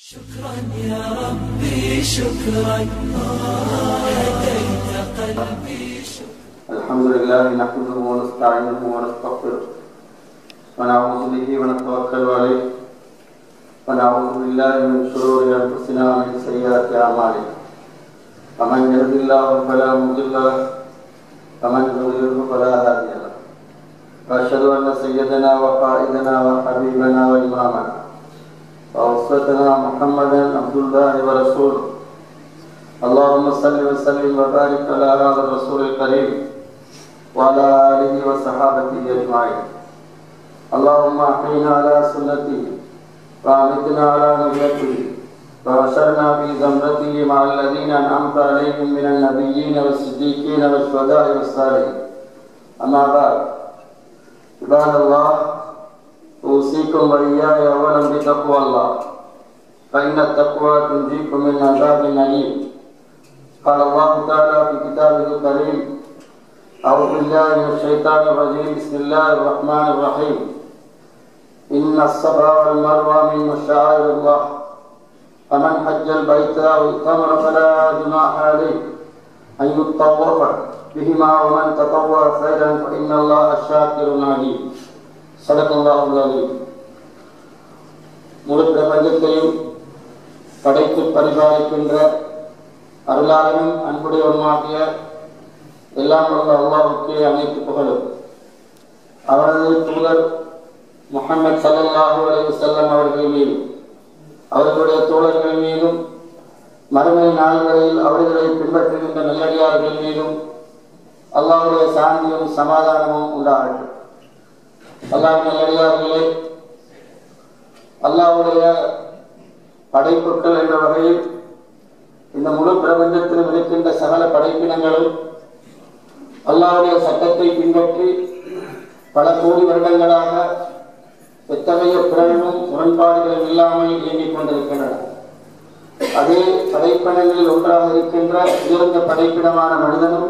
شكرا يا ربي شكرا هديت قلبي شكرا الحمد لله نحمده ونستعينه ونستغفره ونعوذ به ونتوكل عليه ونعوذ بالله من شرور انفسنا ومن سيئات اعمالنا فمن يهد الله فلا مضل له ومن يضلله فلا هادي له واشهد ان سيدنا وقائدنا وحبيبنا وامامنا واسوتنا محمدا عبد الله ورسوله اللهم صل وسلم وبارك على هذا الرسول الكريم وعلى آله وصحابته أجمعين اللهم أحينا على سنته وأمتنا على ملته وبشرنا في زمرته مع الذين أنعمت عليهم من النبيين والصديقين والشهداء والصالحين أما بعد عباد الله أوصيكم وإياي أولا بتقوى الله فإن التقوى تنجيكم من عذاب أليم قال الله تعالى في كتابه الكريم أعوذ بالله من الشيطان الرجيم بسم الله الرحمن الرحيم إن الصفا والمروة من شعائر الله فمن حج البيت أو اعتمر فلا جناح عليه أن يطوف بهما ومن تطوع خيرا فإن الله شاكر عليم صدق الله العظيم முழு பிரபஞ்சத்தையும் படைத்து பரிபாலிக்கின்ற அருளாளனும் அன்புடையவனுமாகிய எல்லாம் வல்ல அல்லாஹுக்கே அனைத்து புகழும் அவரது தூதர் முகமது சல்லல்லாஹு அலைஹி வஸல்லம் அவர்கள் மீதும் அவர்களுடைய தோழர்கள் மீதும் மறுமை நாள் வரையில் அவர்களை பின்பற்றுகின்ற நல்லடியார்கள் மீதும் அல்லாஹ்வுடைய சாந்தியும் சமாதானமும் உண்டாகட்டும் அல்லாஹ் நல்லடியார்களே அல்லாஹ்வுடைய படைப்புகள் என்ற வகையில் இந்த முழு பிரபஞ்சத்திலும் இருக்கின்ற சகல படைப்பினங்களும் அல்லாவுடைய சட்டத்தை பின்பற்றி பல கோடி வருடங்களாக எத்தகைய பிறழும் முரண்பாடுகளும் இல்லாமல் இயங்கிக் கொண்டிருக்கின்றன அதே படைப்பினங்களில் ஒன்றாக இருக்கின்ற உயர்ந்த படைப்பினமான மனிதனும்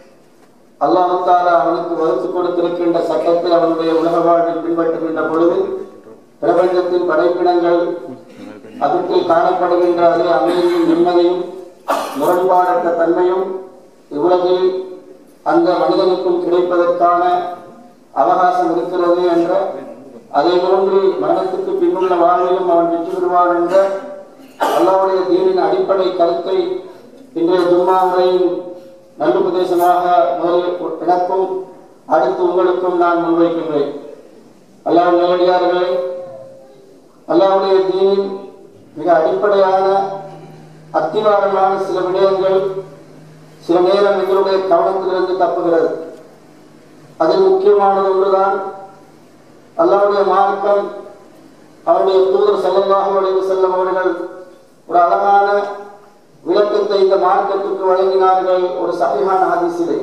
அல்லாஹால அவனுக்கு வகுத்து கொடுத்திருக்கின்ற சட்டத்தை அவனுடைய உலக வாழ்வில் பின்பற்றுகின்ற பொழுது பிரபஞ்சத்தின் படைப்பினங்கள் அதற்கு காணப்படுகின்ற அதே அமைதியும் நிம்மதியும் முரண்பாடற்ற தன்மையும் இவ்வுலகில் அந்த மனிதனுக்கும் கிடைப்பதற்கான அவகாசம் இருக்கிறது என்ற அதே போன்று மரணத்துக்கு பின்னுள்ள வாழ்விலும் அவன் வெற்றி பெறுவான் என்ற அல்லாவுடைய தீனின் அடிப்படை கருத்தை இன்றைய ஜும்மா உரையின் நல்லுபதேசமாக முதலில் எனக்கும் அடுத்து உங்களுக்கும் நான் முன்வைக்கின்றேன் அல்லாஹ் நேரடியார்களே அல்லாவுடைய தீனின் மிக அடிப்படையான அத்திவாரமான சில விடயங்கள் சில நேரம் எங்களுடைய கவனத்திலிருந்து தப்புகிறது அதில் முக்கியமானது ஒன்றுதான் அல்லாவுடைய மார்க்கம் அவருடைய தூதர் செல்லமாக வளைவு செல்லும் அவர்கள் ஒரு அழகான விளக்கத்தை இந்த மார்க்கத்துக்கு வழங்கினார்கள் ஒரு சகையான ஹதீசிலே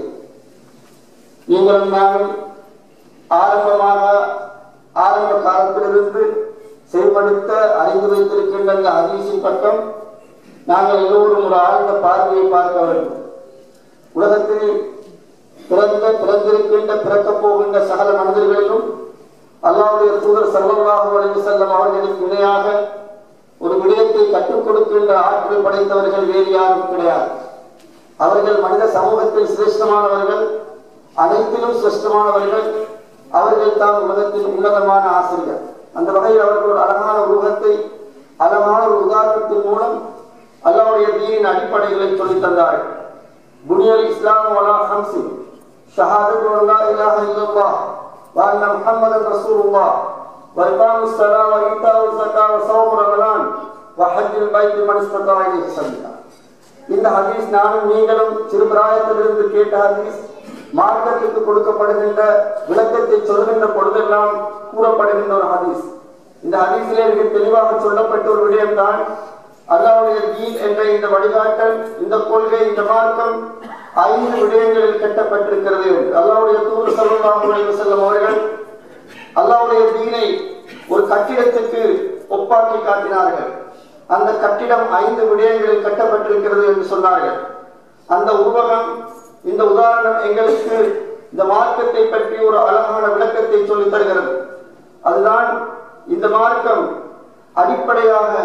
நீங்களும் நானும் ஆரம்பமாக ஆரம்ப காலத்திலிருந்து செயல்படுத்த அறிந்து வைத்திருக்கின்ற அந்த ஹதீஸின் பக்கம் நாங்கள் எல்லோரும் ஒரு ஆழ்ந்த பார்வையை பார்க்க வேண்டும் உலகத்தில் பிறந்த பிறந்திருக்கின்ற பிறக்கப் போகின்ற சகல மனிதர்களிலும் அல்லாவுடைய தூதர் சர்வமாக வளைவு செல்லும் அவர்களுக்கு இணையாக ஒரு விடயத்தை கற்றுக் கொடுக்கின்ற ஆற்றல் படைத்தவர்கள் வேறு யாரும் கிடையாது அவர்கள் மனித சமூகத்தில் சிரேஷ்டமானவர்கள் அனைத்திலும் சிரேஷ்டமானவர்கள் அவர்கள் தான் உலகத்தின் உன்னதமான ஆசிரியர் அந்த வகையில் அவர்கள் ஒரு அழகான உருவத்தை அழகான ஒரு உதாரணத்தின் மூலம் அல்லாவுடைய தீனின் அடிப்படைகளை சொல்லித் தந்தார்கள் புனியல் இஸ்லாம் வலா ஹம்சி ஷஹாதத் லா இலாஹ இல்லல்லாஹ் வ அன்ன முஹம்மதன் ரசூலுல்லாஹ் வ இகாமு ஸலாத் வ ஈதாஉ ஸகாத் வ ஸௌம் ரமலான் வ ஹஜ்ஜுல் பைத் மன் இஸ்ததா இலைஹி சபீலா இந்த ஹதீஸ் நானும் நீங்களும் சிறு பிராயத்திலிருந்து கேட்ட ஹதீஸ் மார்க்கத்துக்கு கொடுக்கப்படுகின்ற விளக்கத்தை சொல்கின்ற பொழுதெல்லாம் கூறப்படுகின்ற ஒரு ஹதீஸ் இந்த ஹதீஸிலே மிக தெளிவாக சொல்லப்பட்ட ஒரு விடயம்தான் அல்லாவுடைய தீன் என்ற இந்த வழிகாட்டல் இந்த கொள்கை இந்த மார்க்கம் ஐந்து விடயங்களில் கட்டப்பட்டிருக்கிறது அல்லாவுடைய தூர் செல்வமாக செல்லும் அவர்கள் அல்லாவுடைய தீனை ஒரு கட்டிடத்துக்கு ஒப்பாக்கி காட்டினார்கள் அந்த கட்டிடம் ஐந்து விடயங்களில் கட்டப்பட்டிருக்கிறது என்று சொன்னார்கள் அந்த உருவகம் இந்த உதாரணம் எங்களுக்கு இந்த மார்க்கத்தை பற்றி ஒரு அழகான விளக்கத்தை சொல்லித் தருகிறது அதுதான் இந்த மார்க்கம் அடிப்படையாக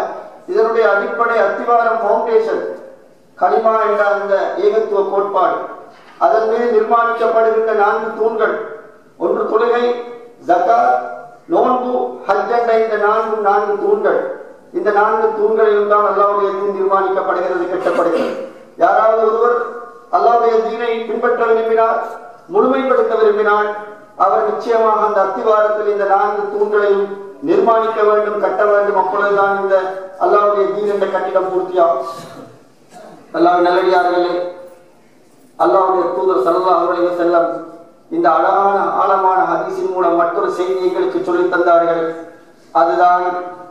இதனுடைய அடிப்படை அத்திவாரம் ஃபவுண்டேஷன் கலிமா என்ற அந்த ஏகத்துவ கோட்பாடு அதன் மீது நிர்மாணிக்கப்படுகின்ற நான்கு தூண்கள் ஒன்று தொழுகை ஜகாத் நோன்பு ஹஜ் என்ற இந்த நான்கு நான்கு தூண்கள் இந்த நான்கு தூண்களில் தான் அல்லாவுடைய தீன் நிர்மாணிக்கப்படுகிறது கட்டப்படுகிறது யாராவது ஒருவர் அல்லாவுடைய தீனை பின்பற்ற விரும்பினார் முழுமைப்படுத்த விரும்பினால் அவர் நிச்சயமாக அந்த அத்திவாரத்தில் இந்த நான்கு தூண்களையும் நிர்மாணிக்க வேண்டும் கட்ட வேண்டும் அப்பொழுதுதான் இந்த அல்லாவுடைய தீன் என்ற கட்டிடம் பூர்த்தியாகும் அல்லாஹ் நல்லடியார்களே அல்லாவுடைய தூதர் சல்லல்லாஹு அலைஹி வஸல்லம் இந்த அழகான ஆழமான ஹதீஸின் மூலம் மற்றொரு செய்தி எங்களுக்கு சொல்லித் தந்தார்கள் அதுதான்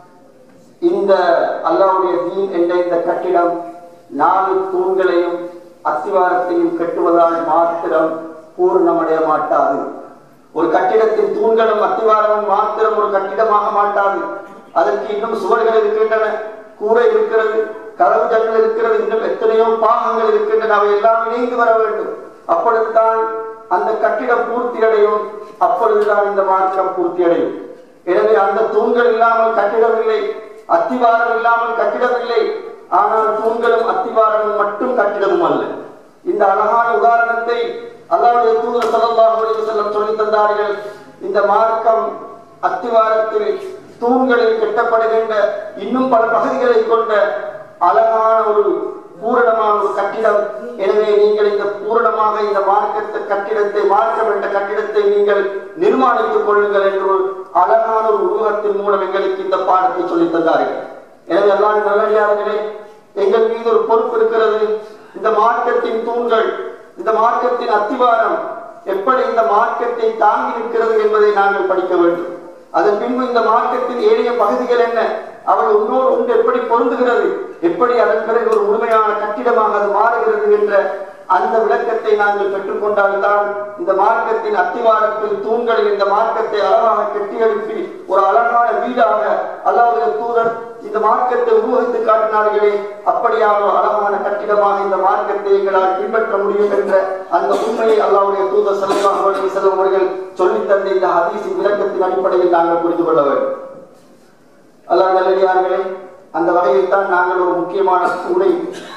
இந்த அல்லாவுடைய தீன் என்ற இந்த கட்டிடம் நாலு தூண்களையும் அத்திவாரத்தையும் கட்டுவதால் மாத்திரம் பூர்ணமடைய மாட்டாது ஒரு கட்டிடத்தின் தூண்களும் அத்திவாரமும் மாத்திரம் ஒரு கட்டிடமாக மாட்டாது அதற்கு இன்னும் சுவர்கள் இருக்கின்றன கூரை இருக்கிறது கதவு ஜன்னல் இருக்கிறது இன்னும் எத்தனையோ பாகங்கள் இருக்கின்றன அவை எல்லாம் இணைந்து வர வேண்டும் அப்பொழுதுதான் அந்த கட்டிடம் பூர்த்தி அடையும் அப்பொழுதுதான் இந்த மார்க்கம் பூர்த்தி அடையும் எனவே அந்த தூண்கள் இல்லாமல் கட்டிடம் இல்லை அத்திவாரம் இல்லாமல் கட்டிடம் இல்லை ஆனால் தூண்களும் அத்திவாரமும் மட்டும் கட்டிடமும் அல்ல இந்த அழகான உதாரணத்தை அல்லாவுடைய தூதர் ஸல்லல்லாஹு அலைஹி வஸல்லம் சொல்லி தந்தார்கள் இந்த மார்க்கம் அத்திவாரத்தில் தூண்களில் கட்டப்படுகின்ற இன்னும் பல பகுதிகளை கொண்ட அழகான ஒரு பூரணமான ஒரு கட்டிடம் எனவே நீங்கள் இந்த பூரணமாக இந்த மார்க்கத்தை கட்டிடத்தை மார்க்கம் என்ற கட்டிடத்தை நீங்கள் நிர்மாணித்துக் கொள்ளுங்கள் என்று ஒரு அழகான ஒரு உருவத்தின் மூலம் எங்களுக்கு இந்த பாடத்தை சொல்லித் தந்தார்கள் எனவே எல்லாம் நல்லடியார்களே எங்கள் மீது ஒரு பொறுப்பு இருக்கிறது இந்த மார்க்கத்தின் தூண்கள் இந்த மார்க்கத்தின் அத்திவாரம் எப்படி இந்த மார்க்கத்தை தாங்கி நிற்கிறது என்பதை நாங்கள் படிக்க வேண்டும் அதன் பின்பு இந்த மார்க்கத்தின் ஏனைய பகுதிகள் என்ன அவை ஒன்றோடு ஒன்று எப்படி பொருந்துகிறது எப்படி அதன் பிறகு ஒரு முழுமையான கட்டிடமாக அது மாறுகிறது என்ற அந்த விளக்கத்தை நாங்கள் பெற்றுக்கொண்டால்தான் இந்த மார்க்கத்தின் அத்திவாரத்தில் தூண்களில் இந்த மார்க்கத்தை அழகாக கட்டியெழுப்பி ஒரு அழகான வீடாக அல்லாவுடைய தூதர் இந்த மார்க்கத்தை உருவகித்து காட்டினார்களே அப்படியான ஒரு அழகான கட்டிடமாக இந்த மார்க்கத்தை எங்களால் பின்பற்ற முடியும் என்ற அந்த உண்மையை அல்லாவுடைய தூதர் செல்வம் அவர்கள் செல்வம் அவர்கள் சொல்லித் தந்த இந்த ஹதீஸின் விளக்கத்தின் அடிப்படையில் நாங்கள் புரிந்து கொள்ள வேண்டும் அல்லாஹ் நல்லடியார்களே அந்த வகையில் தான் நாங்கள் ஒரு முக்கியமான தூணை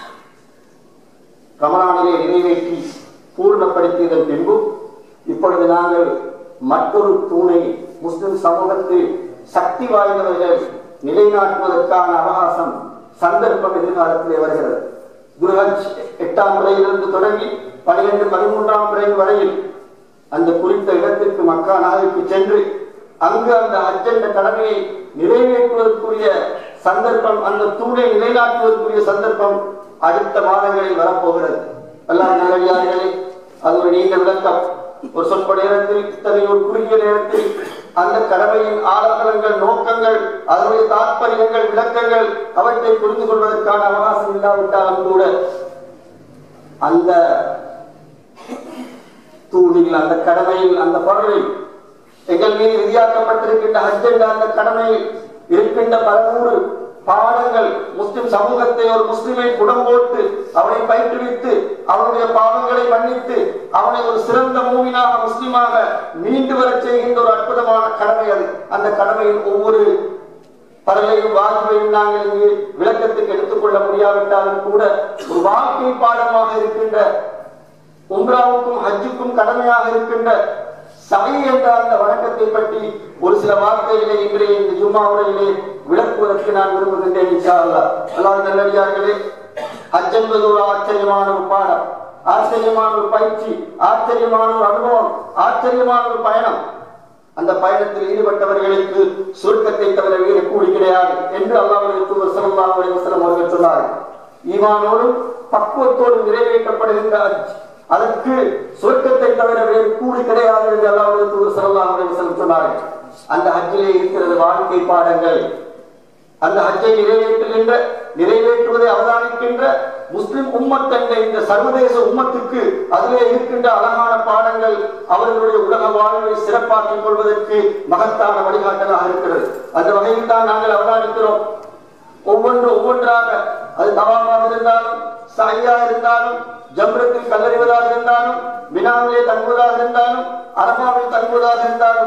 ரமணானிலே நிறைவேற்றி பூர்ணப்படுத்தியதன் பின்பு இப்பொழுது நாங்கள் மற்றொரு தூணை முஸ்லிம் சமூகத்தில் சக்தி வாய்ந்தவர்கள் நிலைநாட்டுவதற்கான அவகாசம் சந்தர்ப்பம் எதிர்காலத்திலே வருகிறது குருஹஜ் எட்டாம் முறையிலிருந்து தொடங்கி பனிரெண்டு பதிமூன்றாம் முறை வரையில் அந்த குறித்த இடத்திற்கு மக்கா நகருக்கு சென்று அங்கு அந்த ஹஜ் என்ற கடமையை நிறைவேற்றுவதற்குரிய சந்தர்ப்பம் அந்த தூணை நிலைநாட்டுவதற்குரிய சந்தர்ப்பம் அடுத்த மாதங்களில் வரப்போகிறது எல்லாம் நல்லடியார்களே அது ஒரு நீண்ட விளக்கம் ஒரு சொற்ப நேரத்தில் இத்தனை ஒரு குறுகிய நேரத்தில் அந்த கடமையின் ஆலோசனங்கள் நோக்கங்கள் அதனுடைய தாற்பயங்கள் விளக்கங்கள் அவற்றை புரிந்து கொள்வதற்கான அவகாசம் இல்லாவிட்டாலும் கூட அந்த தூணில் அந்த கடமையில் அந்த பொருளில் எங்கள் மீது விதியாக்கப்பட்டிருக்கின்ற ஹஜ் என்ற அந்த கடமையில் இருக்கின்ற பலநூறு பாடங்கள் முஸ்லிம் சமூகத்தை ஒரு முஸ்லிமை குடம் போட்டு அவனை பயிற்றுவித்து அவனுடைய பாவங்களை மன்னித்து அவனை ஒரு சிறந்த மூவினாக முஸ்லிமாக மீண்டு வரச் செய்கின்ற ஒரு அற்புதமான கடமை அது அந்த கடமையின் ஒவ்வொரு பரலையும் வாஜிபையும் நாங்கள் இங்கு விளக்கத்துக்கு எடுத்துக்கொள்ள முடியாவிட்டாலும் கூட ஒரு வாழ்க்கை பாடமாக இருக்கின்ற உம்ராவுக்கும் ஹஜ்ஜுக்கும் கடமையாக இருக்கின்ற சபை என்ற அந்த வணக்கத்தை பற்றி ஒரு சில வார்த்தைகளை இன்றைய இந்த ஜும்மா உரையிலே விளக்குவதற்கு நான் விரும்புகின்றேன் இன்ஷா அல்லாஹ் அல்லாஹ் நல்லடியார்களே ஹஜ் என்பது ஒரு ஆச்சரியமான ஒரு பாடம் ஆச்சரியமான ஒரு பயிற்சி ஆச்சரியமான ஒரு அனுபவம் ஆச்சரியமான ஒரு பயணம் அந்த பயணத்தில் ஈடுபட்டவர்களுக்கு சுருக்கத்தை தவிர வேறு கூலி கிடையாது என்று அல்லாஹ்வுடைய தூதர் ஸல்லல்லாஹு அலைஹி வஸல்லம் அவர்கள் சொன்னார்கள் ஈமானோடும் பக்குவத்தோடும் நிறைவேற்றப்படுகின்ற ஹஜ் அதற்கு சுருக்கத்தை தவிர வேறு கூலி கிடையாது என்று அல்லாஹ்வுடைய தூதர் ஸல்லல்லாஹு அலைஹி வஸல்லம் சொன்னார்கள் அந்த ஹஜ்ஜிலே இருக்கிறது வாழ்க்கை பாடங்கள் அந்த ஹஜ்ஜை நிறைவேற்றுகின்ற நிறைவேற்றுவதை அவதானிக்கின்ற முஸ்லிம் உம்மத் என்ற இந்த சர்வதேச உம்மத்துக்கு அதிலே இருக்கின்ற அழகான பாடங்கள் அவர்களுடைய உலக வாழ்வை சிறப்பாக்கிக் கொள்வதற்கு மகத்தான வழிகாட்டலாக இருக்கிறது அந்த வகையில் தான் நாங்கள் அவதானிக்கிறோம் ஒவ்வொன்று ஒவ்வொன்றாக அது தவாமாக இருந்தாலும் சாயா இருந்தாலும் ஜம்ரத்தில் கல்லறிவதாக இருந்தாலும் மினாவிலே தங்குவதாக இருந்தாலும் அரபாவில் தங்குவதாக இருந்தாலும்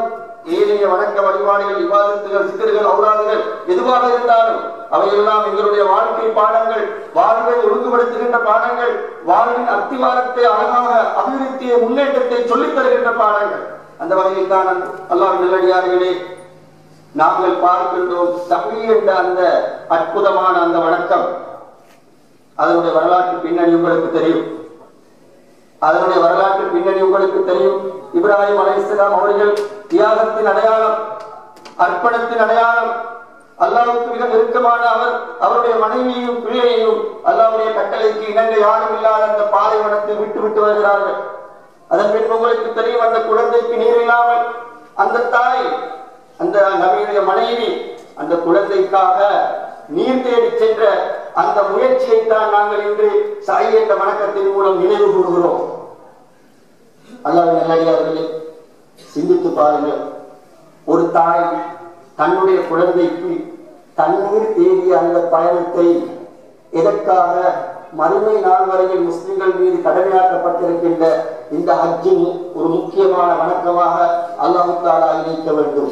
ஏனைய வணக்க வழிபாடுகள் விவாதத்துகள் சிக்கல்கள் அவுராதுகள் எதுவாக இருந்தாலும் அவையெல்லாம் எங்களுடைய வாழ்க்கை பாடங்கள் வாழ்வை ஒழுங்குபடுத்துகின்ற பாடங்கள் வாழ்வின் அத்திவாரத்தை அழகாக அபிவிருத்தியை முன்னேற்றத்தை சொல்லித் தருகின்ற பாடங்கள் அந்த வகையில் தான் அல்லாஹ் நல்லடியார்களே நாங்கள் பார்க்கின்றோம் சபி என்ற அந்த அற்புதமான அந்த வணக்கம் அதனுடைய வரலாற்று பின்னணி உங்களுக்கு தெரியும் அதனுடைய வரலாற்று பின்னணி உங்களுக்கு தெரியும் இப்ராஹிம் அலைஹிஸ்ஸலாம் அவர்கள் தியாகத்தின் அடையாளம் அர்ப்பணத்தின் அடையாளம் அல்லாஹ்வுக்கு மிக நெருக்கமான அவர் அவருடைய மனைவியையும் பிள்ளையையும் அல்லாஹ்வுடைய கட்டளைக்கு இணங்க யாரும் இல்லாத அந்த பாலைவனத்தில் விட்டு விட்டு வருகிறார்கள் அதன் பின்பு உங்களுக்கு தெரியும் அந்த குழந்தைக்கு நீர் இல்லாமல் அந்த தாய் அந்த நபியுடைய மனைவி அந்த குழந்தைக்காக நீர் தேடி சென்ற அந்த முயற்சியை தான் நாங்கள் இன்று சாய் என்ற வணக்கத்தின் மூலம் நினைவு கூறுகிறோம் அல்லாஹ் நல்லடியார்களே சிந்தித்து பாருங்கள் ஒரு தாய் தன்னுடைய குழந்தைக்கு தண்ணீர் தேடிய அந்த பயணத்தை எதற்காக மறுமை நாள் வரையில் முஸ்லிம்கள் மீது கடமையாக்கப்பட்டிருக்கின்ற இந்த ஹஜ்ஜின் ஒரு முக்கியமான வணக்கமாக அல்லாஹு தாலா இணைக்க வேண்டும்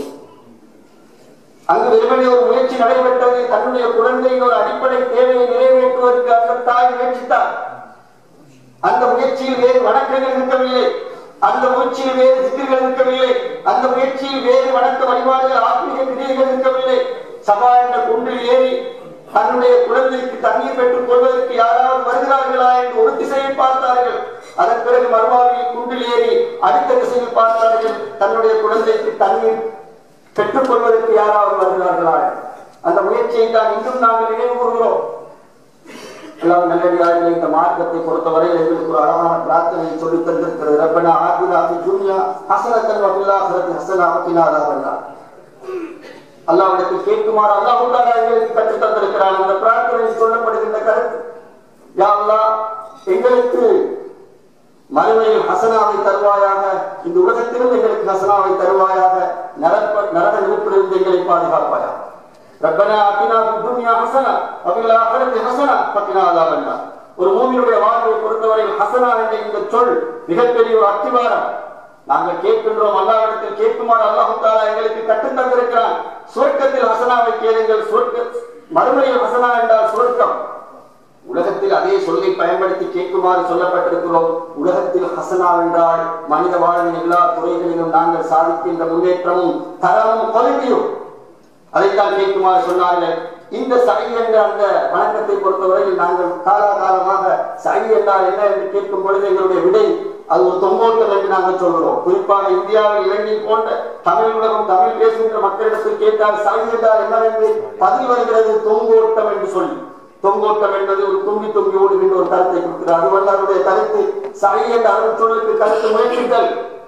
அங்கு வெறுமனே ஒரு முயற்சி நடைபெற்றது தன்னுடைய குழந்தையின் ஒரு அடிப்படை தேவையை நிறைவேற்றுவதற்கு அந்த தாய் முயற்சித்தார் அந்த முயற்சியில் வேறு வணக்கங்கள் இருக்கவில்லை அந்த முயற்சியில் வேறு சிக்கல்கள் இருக்கவில்லை அந்த முயற்சியில் வேறு வணக்க வழிபாடுகள் ஆத்மீக கிரியைகள் இருக்கவில்லை சபா என்ற குன்றில் ஏறி தன்னுடைய குழந்தைக்கு தண்ணீர் பெற்றுக் கொள்வதற்கு யாராவது வருகிறார்களா என்று ஒரு திசையை பார்த்தார்கள் அதன் பிறகு மறுவாவில் குன்றில் ஏறி அடுத்த திசையில் பார்த்தார்கள் தன்னுடைய குழந்தைக்கு தண்ணீர் பெற்றுக் கொள்வதற்கு யாராவது வருகிறார்களா அந்த முயற்சியை தான் இன்னும் நாங்கள் நினைவு கூறுகிறோம் எல்லாம் நல்லடியார்கள் இந்த மார்க்கத்தை பொறுத்தவரை எங்களுக்கு ஒரு அழகான பிரார்த்தனையை சொல்லி தந்திருக்கிறது ரப்பனா ஆதினா ஃபி துன்யா ஹஸனத்தன் வ ஃபில் ஆখিরাতি ஹஸனா வ கினா அஸாபன்னார் அல்லாஹ்விடத்தில் கேட்குமாறு அல்லாஹ் தஆலா எங்களுக்கு கற்றுத் தந்திருக்கிறான் அந்த பிரார்த்தனையில் சொல்லப்படுகின்ற கருத்து யா அல்லாஹ் எங்களுக்கு மறுமையில் ஹசனாவை தருவாயாக இந்த உலகத்திலும் எங்களுக்கு ஹசனாவை தருவாயாக நரக நரக நெருப்பிலிருந்து எங்களை பாதுகாப்பாயாக ரப்பனா ஆத்தினா ஃபித் துன்யா ஹஸனா வ ஃபில் ஆখিরাতি ஹஸனா ஃபகினா அஸாபன்னார் ஒரு மூமினுடைய வாழ்வை பொறுத்தவரையில் ஹசனா என்ற இந்த சொல் மிகப்பெரிய ஒரு அத்திவாரம் நாங்கள் கேட்கின்றோம் அல்லாஹ்விடத்தில் கேட்குமாறு அல்லாஹ் தஆலா எங்களுக்கு கற்றுத் தந்திருக்கிறான் சுவர்க்கத்தில் ஹசனாவை கேளுங்கள் சுவர்க்க மறுமையில் ஹசனா என்றால் சுவர்க்கம் உலகத்தில் அதே சொல்லை பயன்படுத்தி கேட்குமாறு சொல்லப்பட்டிருக்கிறோம் உலகத்தில் ஹசனா என்றால் மனித வாழ்வின் எல்லா துறைகளிலும் நாங்கள் சாதிக்கின்ற முன்னேற்றமும் தரமும் பகுதியும் அதைத்தான் கேட்குமாறு சொன்னார்கள் இந்த சை என்ற அந்த வணக்கத்தை பொறுத்தவரையில் நாங்கள் காலாகாலமாக சை என்றால் என்ன என்று கேட்கும் பொழுது எங்களுடைய விடை அது ஒரு தொங்கோட்டம் என்று நாங்கள் சொல்கிறோம் குறிப்பாக இந்தியாவில் இலங்கை போன்ற தமிழ் உலகம் தமிழ் பேசுகின்ற மக்களிடத்தில் கேட்டால் சை என்றால் என்னவென்று பதில் வருகிறது தொங்கோட்டம் என்று சொல்லி தொங்கோட்டம் என்பது ஒரு தும்பி தும்பி ஓடுகின்ற ஒரு கருத்தை கொடுக்கிறார் அது வல்லாருடைய கருத்து சாய் என்ற அருள் சொல்லுக்கு கருத்து முயற்சித்தல்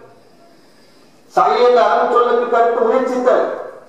சாய் என்ற அருள் சொல்லுக்கு கருத்து முயற்சித்தல்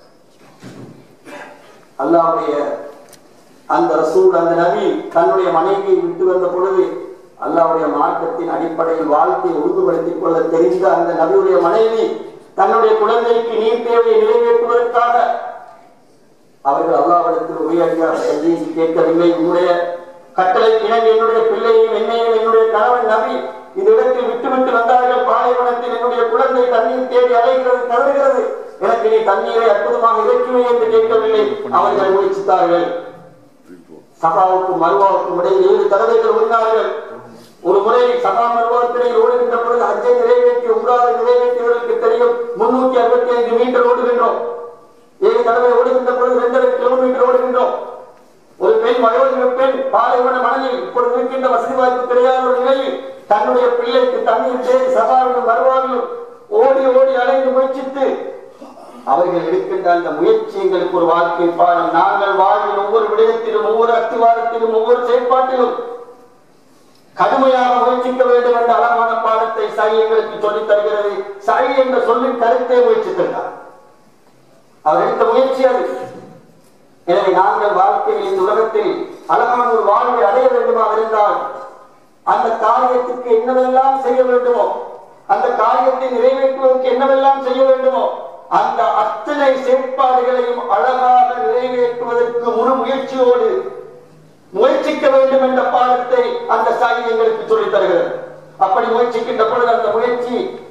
அல்லாவுடைய அந்த ரசூல் அந்த நபி தன்னுடைய மனைவியை விட்டு வந்த பொழுது அல்லாவுடைய மார்க்கத்தின் அடிப்படையில் வாழ்க்கையை ஒழுங்குபடுத்திக் கொள்ள தெரிந்த அந்த நபியுடைய மனைவி தன்னுடைய குழந்தைக்கு நீர் தேவையை நிறைவேற்றுவதற்காக அவர்கள் அல்லாவிடத்தில் உரையடியாக சந்தித்து கேட்கவில்லை உன்னுடைய கட்டளை கிணங்கு என்னுடைய பிள்ளையும் என்னையும் என்னுடைய கணவன் நபி இந்த இடத்தில் விட்டு விட்டு வந்தார்கள் பாலைவனத்தில் என்னுடைய குழந்தை தண்ணீர் தேடி அலைகிறது தவறுகிறது எனக்கு நீ தண்ணீரை அற்புதமாக இறக்குமே என்று கேட்கவில்லை அவர்கள் முயற்சித்தார்கள் சபாவுக்கும் மருவாவுக்கும் இடையில் ஏழு தடவைகள் ஓடினார்கள் ஒரு முறை சபா மருவாக்கிடையில் ஓடுகின்ற பொழுது அஜை நிறைவேற்றி உங்களாக நிறைவேற்றியவர்களுக்கு தெரியும் முன்னூத்தி அறுபத்தி ஐந்து மீட்டர் ஓடுகின்றோம் ஏழு தடவை ஓடுகின்ற பொழுது இரண்டரை கிலோமீட்டர் ஓடுகின்றோம் ஒரு பெண் வயோதிக பெண் பாலைவன மணலில் இப்பொழுது இருக்கின்ற வசதி வாய்ப்பு கிடையாத ஒரு நிலையில் தன்னுடைய பிள்ளைக்கு தண்ணீர் தேடி சபாவிலும் மறுவாவிலும் ஓடி ஓடி அலைந்து முயற்சித்து அவர்கள் எடுக்கின்ற அந்த முயற்சி எங்களுக்கு ஒரு வாழ்க்கை பாடம் நாங்கள் வாழ்வில் ஒவ்வொரு விடயத்திலும் ஒவ்வொரு அத்திவாரத்திலும் ஒவ்வொரு செயற்பாட்டிலும் கடுமையாக முயற்சிக்க வேண்டும் என்ற அழகான பாடத்தை சாய் எங்களுக்கு சொல்லித் தருகிறது சாய் என்ற சொல்லின் கருத்தை முயற்சித்திருந்தார் அவர் எடுத்த முயற்சி அது எனவே நாங்கள் வாழ்க்கையில் இந்த உலகத்தில் அழகான ஒரு வாழ்வை அடைய வேண்டுமாக இருந்தால் அந்த காரியத்துக்கு என்னவெல்லாம் செய்ய வேண்டுமோ அந்த காரியத்தை நிறைவேற்றுவதற்கு என்னவெல்லாம் செய்ய வேண்டுமோ அந்த அத்தனை செயற்பாடுகளையும் அழகாக நிறைவேற்றுவதற்கு முழு முயற்சியோடு முயற்சிக்க வேண்டும் என்ற பாடத்தை அந்த சாய் எங்களுக்கு சொல்லித் தருகிறது அப்படி முயற்சிக்கின்ற பொழுது அந்த முயற்சி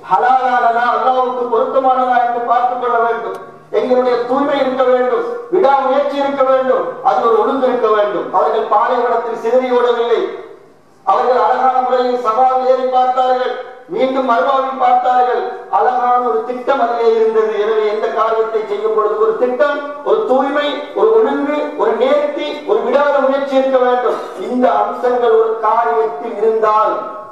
ஹலாலானதா அல்லாவுக்கு பொருத்தமானதா என்று பார்த்துக் கொள்ள வேண்டும் எங்களுடைய தூய்மை இருக்க வேண்டும் விடாமுயற்சி இருக்க வேண்டும் அதில் ஒரு ஒழுங்கு இருக்க வேண்டும் அவர்கள் பாலைவனத்தில் சிதறி ஓடவில்லை அவர்கள் அழகான முறையில் சவால் ஏறி பார்த்தார்கள் மீண்டும் மறுபாவில் பார்த்தார்கள் அழகான ஒரு திட்டம் அதிலே இருந்தது எனவே எந்த காரியத்தை செய்யும் பொழுது ஒரு திட்டம் ஒரு தூய்மை ஒரு ஒழுங்கு ஒரு நேர்த்தி ஒரு விடாத முயற்சி இருக்க வேண்டும் இந்த அம்சங்கள் ஒரு காரியத்தில் இருந்தால்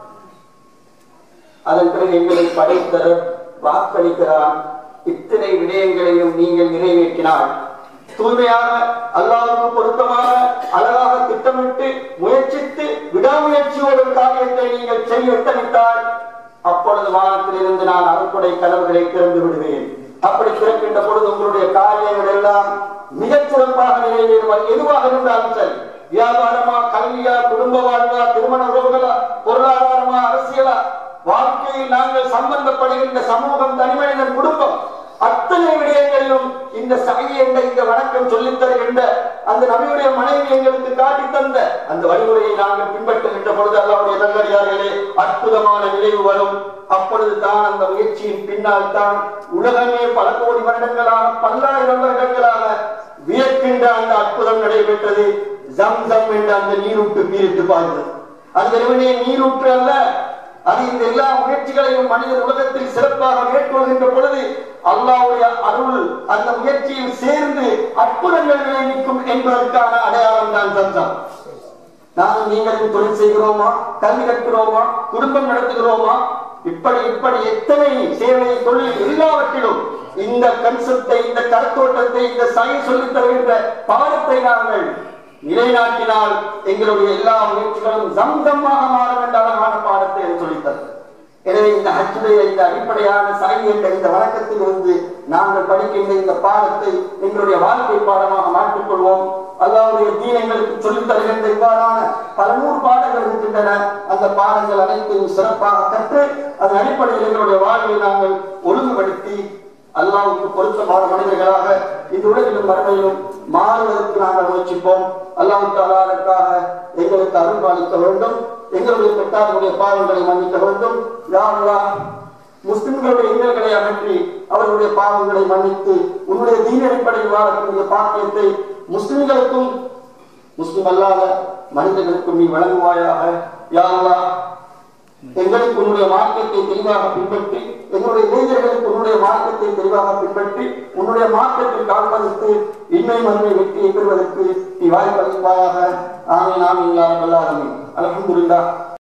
அதன் பிறகு எங்களை படைத்த வாக்களிக்கிறான் இத்தனை விடயங்களையும் நீங்கள் நிறைவேற்றினால் தூய்மையாக அல்லாவுக்கு பொருத்தமாக அழகாக திட்டமிட்டு முயற்சித்து விடாமுயற்சியோடு ஒரு காரியத்தை நீங்கள் செய்ய எத்தனித்தால் அப்பொழுது வானத்திலிருந்து நான் அறுப்புடை கதவுகளை திறந்து விடுவேன் அப்படி திறக்கின்ற பொழுது உங்களுடைய காரியங்கள் எல்லாம் மிகச் சிறப்பாக நிறைவேறுவார் எதுவாக இருந்தாலும் சரி வியாபாரமா கல்வியா குடும்ப வாழ்வா திருமண உறவுகளா பொருளாதாரமா அரசியலா வாழ்க்கையில் நாங்கள் சம்பந்தப்படுகின்ற சமூகம் தனிமனிதன் குடும்பம் அத்தனை விடயங்களிலும் இந்த சகை என்ற இந்த வணக்கம் சொல்லித் தருகின்ற அந்த நபியுடைய மனைவி எங்களுக்கு காட்டி தந்த அந்த வழிமுறையை நாங்கள் பின்பற்றுகின்ற பொழுது அல்லாவுடைய நல்லடியார்களே அற்புதமான விளைவு வரும் அப்பொழுது தான் அந்த முயற்சியின் பின்னால் தான் உலகமே பல கோடி வருடங்களாக பல்லாயிரம் வருடங்களாக வியக்கின்ற அந்த அற்புதம் நடைபெற்றது ஜம் ஜம் என்ற அந்த நீரூட்டு பீரிட்டு பாய்ந்தது அது வெறுமனே நீரூற்று அல்ல அது இந்த எல்லா முயற்சிகளையும் மனிதன் உலகத்தில் சிறப்பாக மேற்கொள்கின்ற பொழுது அல்லாவுடைய அருள் அந்த முயற்சியில் சேர்ந்து அற்புதங்கள் விளைவிக்கும் என்பதற்கான அடையாளம் தான் சம்சம் நானும் நீங்களும் தொழில் செய்கிறோமா கல்வி கற்கிறோமா குடும்பம் நடத்துகிறோமா இப்படி இப்படி எத்தனை சேவை தொழில் எல்லாவற்றிலும் இந்த கன்செப்டை இந்த கருத்தோட்டத்தை இந்த சயின்ஸ் சொல்லித் தருகின்ற பாடத்தை நாங்கள் நிலைநாட்டினால் எங்களுடைய எல்லா முயற்சிகளும் சம்சமாக மாற வேண்ட அழகான பாடத்தை என்று சொல்லித்தரு எனவே இந்த ஹஜ்ஜுடைய இந்த அடிப்படையான சாய் என்ற இந்த வழக்கத்தில் இருந்து நாங்கள் படிக்கின்ற இந்த பாடத்தை எங்களுடைய வாழ்க்கை பாடமாக மாற்றிக்கொள்வோம் அல்லாவுடைய தீன் எங்களுக்கு சொல்லித் தருகின்ற இவ்வாறான பல நூறு பாடங்கள் இருக்கின்றன அந்த பாடங்கள் அனைத்தையும் சிறப்பாக கற்று அதன் அடிப்படையில் எங்களுடைய வாழ்வை நாங்கள் ஒழுங்குபடுத்தி அல்லாவுக்கு பொருத்தமான மனிதர்களாக இந்த உலகிலும் மறுமையிலும் மாறுவதற்கு நாங்கள் முயற்சிப்போம் அல்லாஹு தாலாவுக்காக எங்களுக்கு அருள் பாலிக்க வேண்டும் எங்களுடைய பெற்றார்களுடைய பாவங்களை மன்னிக்க வேண்டும் யாரெல்லாம் முஸ்லிம்களுடைய இன்னல்களை அகற்றி அவர்களுடைய பாவங்களை மன்னித்து உன்னுடைய தீன அடிப்படையில் வாழக்கூடிய பாக்கியத்தை முஸ்லிம்களுக்கும் முஸ்லிம் அல்லாத மனிதர்களுக்கும் நீ வழங்குவாயாக யாரெல்லாம் எங்களுக்கு உன்னுடைய மார்க்கத்தை தெளிவாக பின்பற்றி எங்களுடைய இளைஞர்களுக்கு உன்னுடைய மார்க்கத்தை தெளிவாக பின்பற்றி உன்னுடைய மார்க்கத்தில் காண்பதற்கு இன்மை மன்மை வெற்றியை பெறுவதற்கு நீ வாய்ப்பளிப்பாயாக ஆமீன் ஆமீன் யா ரப்பல் ஆலமீன் அல்ஹம்துலில்லாஹ்